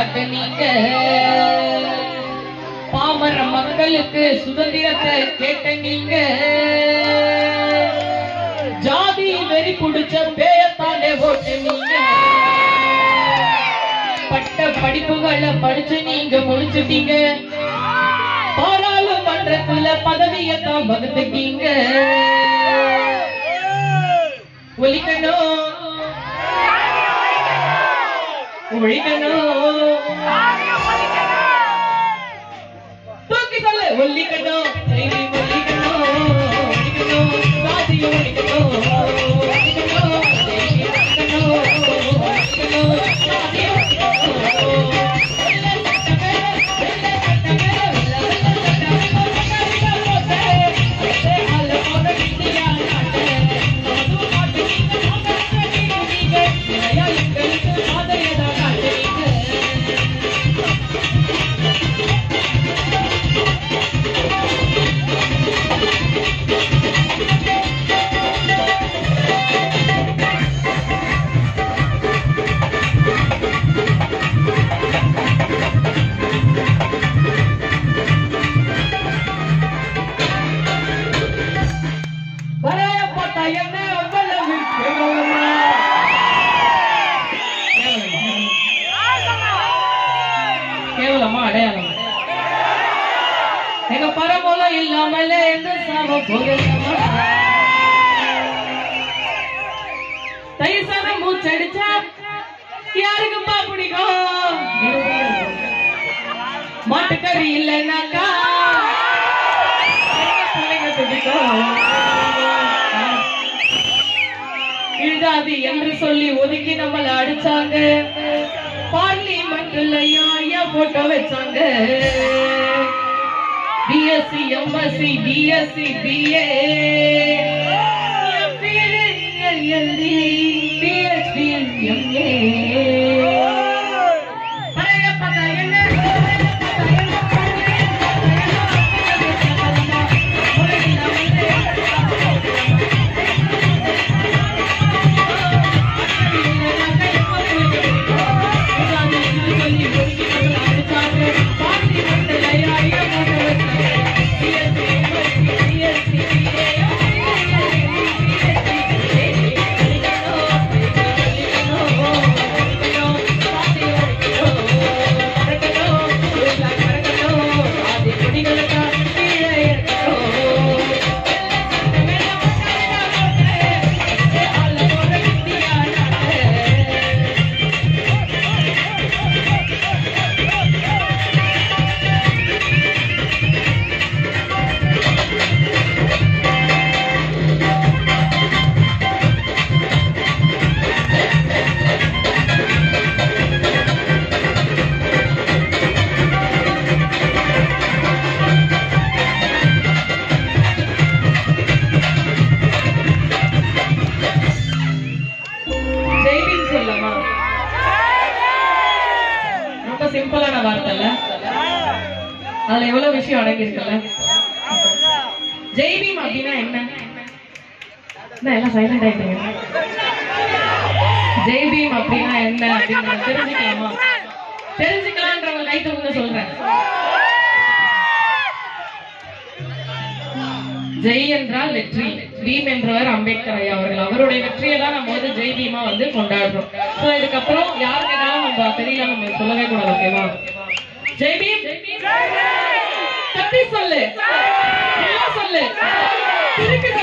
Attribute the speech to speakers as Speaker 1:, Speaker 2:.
Speaker 1: காட்டுனீங்க பாமர மக்களுக்கு சுதந்திரத்தை கேட்ட நீங்க ஜாதி வெறி புடிச்ச பேயத்தானே ஓட்டு நீங்க பட்ட படிப்புகளை படிச்சு நீங்க முடிச்சுட்டீங்க பாராளுமன்றத்துல பதவியத்தான் வகுத்துட்டீங்க ஒலிக்கணும் ஒழிக்கணும் தூக்கி சொல்லு ஒல்லிக்கணும் செய்தி ஒல்லிக்கணும் ஒழிக்கணும் சாதிய ஒழிக்கணும் ஒழிக்கணும் செய்தி ஒழிக்கணும் ஒழிக்கணும் சாதிய ஒழிக்கணும் வெள்ளை சட்டமே வெள்ளை சட்டமே வெள்ளை வெள்ளை சட்டமே போட்டே போட்டே ஆள போட இந்தியா நாட்டே மது மாட்டு நீங்க மாட்டு நீங்க நிறைய எங்களுக்கு பாதையதான் காட்டுறீங்க வரைய போட்ட என்ன அவ்வளவு கேவலமா? கேவலமா அடையாளமா எங்க பரமோலம் இல்லாமல எந்த சாம போகலாமா தயிர் சாதம் மூச்சடிச்சா யாருக்குப்பா பிடிக்கும் மாட்டுக்கறி இல்லைன்னாக்கா எங்க பிள்ளைங்க துடிக்கும் இழுதாதி என்று சொல்லி ஒதுக்கி நம்மள அடிச்சாங்க பார்லிமெண்ட்ல ஐயா போட்டோ வச்சாங்க BSc MSc BSc BA PhD MA பழைய பட்டா என்ன ஜெய்பின்னு சொல்லமா ரொம்ப சிம்பிளான வார்த்தை இல்ல அதுல எவ்வளவு விஷயம் அடங்கி இருக்குல்ல ஜெய்பீம் அப்படின்னா என்ன என்ன எல்லாம் சைலண்ட் ஆயிட்டீங்க ஜெய்பீம் அப்படின்னா என்ன அப்படின்னு தெரிஞ்சுக்கலாமா தெரிஞ்சுக்கலான்றவங்க கை தூக்குங்க சொல்றேன் ஜெய் என்றால் வெற்றி பீம் என்றவர் அம்பேத்கர் ஐயா அவர்கள் அவருடைய வெற்றியை தான் நம்ம வந்து ஜெய் பீமா வந்து கொண்டாடுறோம் சோ இதுக்கப்புறம் யார் கேட்டாலும் நம்ம தெரியல நம்ம சொல்லவே கூடாது ஓகேவா ஜெய் பீம் கத்தி சொல்லு எல்லாம் சொல்லு திருப்பி